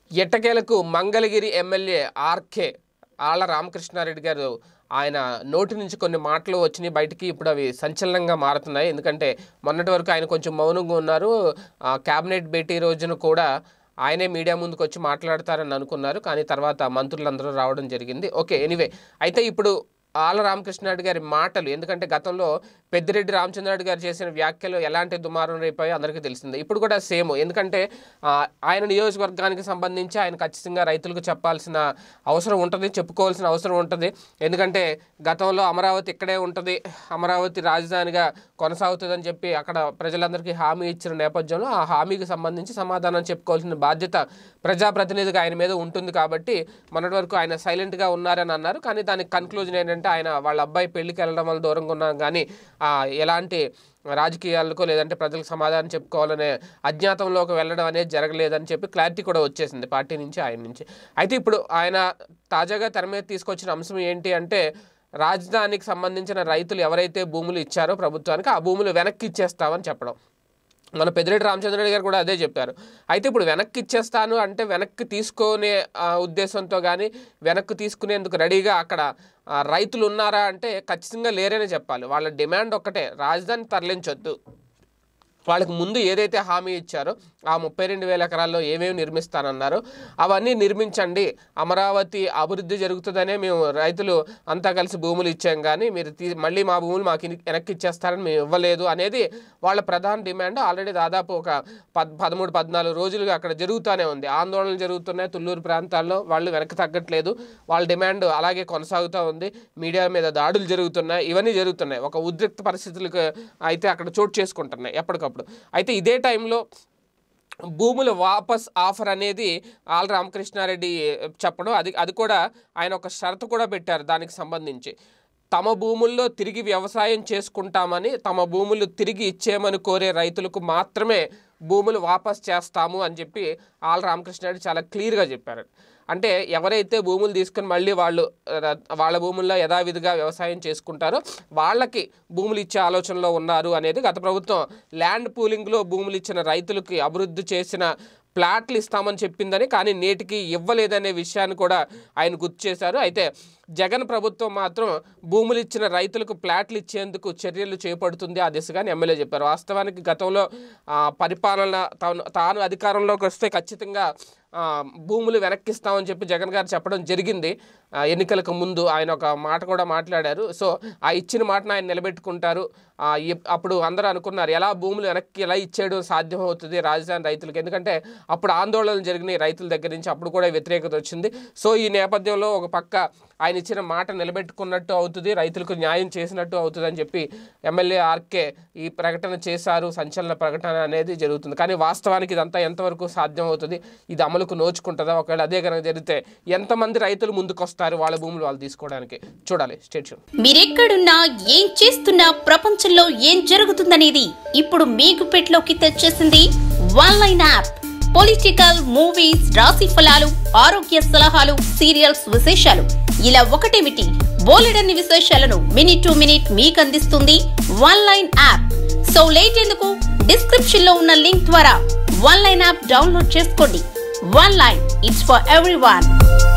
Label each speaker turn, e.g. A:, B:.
A: ఎట్టకేలకు Mangalagiri MLA RK ఆళ్ళ రామకృష్ణారెడ్డి గారు ఆయన నోటి నుంచి కొన్ని మాటలు వచ్చినాయి బయటికి ఇప్పుడు అవి సంచలనంగా మారుతున్నాయి ఎందుకంటే మొన్నటి వరకు ఆయన కొంచెం మౌనంగా ఉన్నారు ఆ, క్యాబినెట్ భేటీ రోజున కూడా ఆయనే మీడియా ముందుకు వచ్చి మాట్లాడతారని అనుకున్నారు కానీ తర్వాత మంత్రులందరూ రావడం జరిగింది ఓకే ఎనీవే అయితే ఇప్పుడు ఆళ్ళ రామకృష్ణారెడ్డి గారి మాటలు ఎందుకంటే గతంలో పెద్దిరెడ్డి రామచంద్రారెడ్డి గారు చేసిన వ్యాఖ్యలు ఎలాంటి దుమారం రేపాయో అందరికీ తెలిసిందే ఇప్పుడు కూడా సేమ్ ఎందుకంటే ఆ, ఆయన నియోజకవర్గానికి సంబంధించి ఆయన ఖచ్చితంగా రైతులకు చెప్పాల్సిన అవసరం ఉంటుంది చెప్పుకోవాల్సిన అవసరం ఉంటుంది ఎందుకంటే గతంలో అమరావతి ఇక్కడే ఉంటుంది అమరావతి రాజధానిగా కొనసాగుతుందని చెప్పి అక్కడ ప్రజలందరికీ హామీ ఇచ్చిన నేపథ్యంలో ఆ హామీకి సంబంధించి సమాధానం చెప్పుకోవాల్సిన బాధ్యత ప్రజాప్రతినిధిగా ఆయన మీద ఉంటుంది కాబట్టి మొన్నటి వరకు ఆయన సైలెంట్గా ఉన్నారని అన్నారు కానీ దానికి కన్క్లూజన్ ఏంటంటే ఆయన వాళ్ళ అబ్బాయి పెళ్లికి వెళ్ళడం వల్ల దూరంగా ఉన్నాం కానీ ఆ, ఎలాంటి రాజకీయాలకో లేదంటే ప్రజలకు సమాధానం చెప్పుకోవాలనే అజ్ఞాతంలోకి వెళ్ళడం అనేది జరగలేదని చెప్పి క్లారిటీ కూడా వచ్చేసింది పార్టీ నుంచి ఆయన నుంచి అయితే ఇప్పుడు ఆయన తాజాగా తెర మీద తీసుకొచ్చిన అంశం ఏంటి అంటే రాజధానికి సంబంధించిన రైతులు ఎవరైతే భూములు ఇచ్చారో ప్రభుత్వానికి ఆ భూములు వెనక్కి ఇచ్చేస్తామని చెప్పడం మన పెద్దిరెడ్డి రామచంద్రరెడ్డి గారు కూడా అదే చెప్పారు అయితే ఇప్పుడు వెనక్కి ఇచ్చేస్తాను అంటే వెనక్కి తీసుకునే ఆ, ఉద్దేశంతో కానీ వెనక్కి తీసుకునేందుకు రెడీగా అక్కడ ఆ, రైతులు ఉన్నారా అంటే ఖచ్చితంగా లేరనే చెప్పాలి వాళ్ళ డిమాండ్ ఒక్కటే రాజధాని తరలించొద్దు వాళ్ళకి ముందు ఏదైతే హామీ ఇచ్చారో ఆ ముప్పై రెండు వేల ఎకరాల్లో ఏమేమి నిర్మిస్తానన్నారో అవన్నీ నిర్మించండి అమరావతి అభివృద్ధి జరుగుతుందనే మేము రైతులు అంతా కలిసి భూములు ఇచ్చాం కానీ మీరు తీ మళ్ళీ మా భూములు మాకు ఇని- వెనక్కి ఇచ్చేస్తారని మేము ఇవ్వలేదు అనేది వాళ్ళ ప్రధాన డిమాండ్ ఆల్రెడీ దాదాపు ఒక పద్ పదమూడు పద్నాలుగు రోజులుగా అక్కడ జరుగుతూనే ఉంది ఆందోళనలు జరుగుతున్నాయి తుళ్ళూరు ప్రాంతాల్లో వాళ్ళు వెనక్కి తగ్గట్లేదు వాళ్ళ డిమాండ్ అలాగే కొనసాగుతూ ఉంది మీడియా మీద దాడులు జరుగుతున్నాయి ఇవన్నీ జరుగుతున్నాయి ఒక ఉద్రిక్త పరిస్థితులకు అయితే అక్కడ చోటు చేసుకుంటున్నాయి ఎప్పటికప్పుడు అయితే ఇదే టైంలో భూముల వాపస్ ఆఫర్ అనేది ఆల్ రామకృష్ణారెడ్డి చెప్పడం అది అది కూడా ఆయన ఒక షరతు కూడా పెట్టారు దానికి సంబంధించి తమ భూముల్లో తిరిగి వ్యవసాయం చేసుకుంటామని తమ భూములు తిరిగి ఇచ్చేయమని కోరే రైతులకు మాత్రమే భూములు వాపస్ చేస్తాము అని చెప్పి ఆల్ రామకృష్ణారెడ్డి చాలా క్లియర్గా చెప్పారు అంటే ఎవరైతే భూములు తీసుకుని మళ్ళీ వాళ్ళు ఆ, వాళ్ళ భూముల్లో యథావిధిగా వ్యవసాయం చేసుకుంటారో వాళ్ళకి భూములు ఇచ్చే ఆలోచనలో ఉన్నారు అనేది గత ప్రభుత్వం ల్యాండ్ పూలింగ్లో భూములు ఇచ్చిన రైతులకి అభివృద్ధి చేసిన ప్లాట్లు ఇస్తామని చెప్పిందని కానీ నేటికి ఇవ్వలేదనే విషయాన్ని కూడా ఆయన గుర్తు చేశారు అయితే జగన్ ప్రభుత్వం మాత్రం భూములు ఇచ్చిన రైతులకు ప్లాట్లు ఇచ్చేందుకు చర్యలు చేపడుతుంది ఆ దిశగాని ఎమ్మెల్యే చెప్పారు వాస్తవానికి గతంలో ఆ, పరిపాలన తాను తాను అధికారంలోకి వస్తే ఖచ్చితంగా ఆ, భూములు వెనక్కిస్తామని చెప్పి జగన్ గారు చెప్పడం జరిగింది ఆ, ఎన్నికలకు ముందు ఆయన ఒక మాట కూడా మాట్లాడారు సో ఆ ఇచ్చిన మాటను ఆయన నిలబెట్టుకుంటారు ఆ, ఇప్- అప్పుడు అందరూ అనుకున్నారు ఎలా భూములు వెనక్కి ఎలా ఇచ్చేయడం సాధ్యం అవుతుంది రాజధాని రైతులకు ఎందుకంటే అప్పుడు ఆందోళనలు జరిగినాయి రైతుల దగ్గర నుంచి అప్పుడు కూడా వ్యతిరేకత వచ్చింది సో ఈ నేపథ్యంలో ఒక పక్క ఆయన ఇచ్చిన మాట నిలబెట్టుకున్నట్టు అవుతుంది రైతులకు న్యాయం చేసినట్టు అవుతుంది అని చెప్పి ఎమ్మెల్యే ఆర్కే ఈ ప్రకటన చేశారు సంచలన ప్రకటన అనేది జరుగుతుంది కానీ వాస్తవానికి ఇదంతా ఎంతవరకు సాధ్యం అవుతుంది ఇది అమలుకు నోచుకుంటుందా ఒకవేళ అదే కనుక జరిగితే ఎంతమంది రైతులు ముందుకు వస్తారు వాళ్ళ భూములు వాళ్ళు తీసుకోవడానికి చూడాలి స్టేట్యూన్
B: మీరెక్కడున్నా ఏం చేస్తున్నా ప్రపంచంలో ఏం జరుగుతుందనేది ఇప్పుడు మీకు పెట్లోకి తెచ్చేసింది one line app political movies రాశి ఫలాలు ఆరోగ్య సలహాలు సీరియల్స్ విశేషాలు ఇలా ఒకటేమిటి బోలెడన్ని విశేషాలను మినిట్ టు మినిట్ మీకు అందిస్తుంది one line app so late ఎందుకు డిస్క్రిప్షన్ లో ఉన్న లింక్ ద్వారా వన్ లైన్ యాప్ డౌన్లోడ్ చేసుకోండి one line it's for every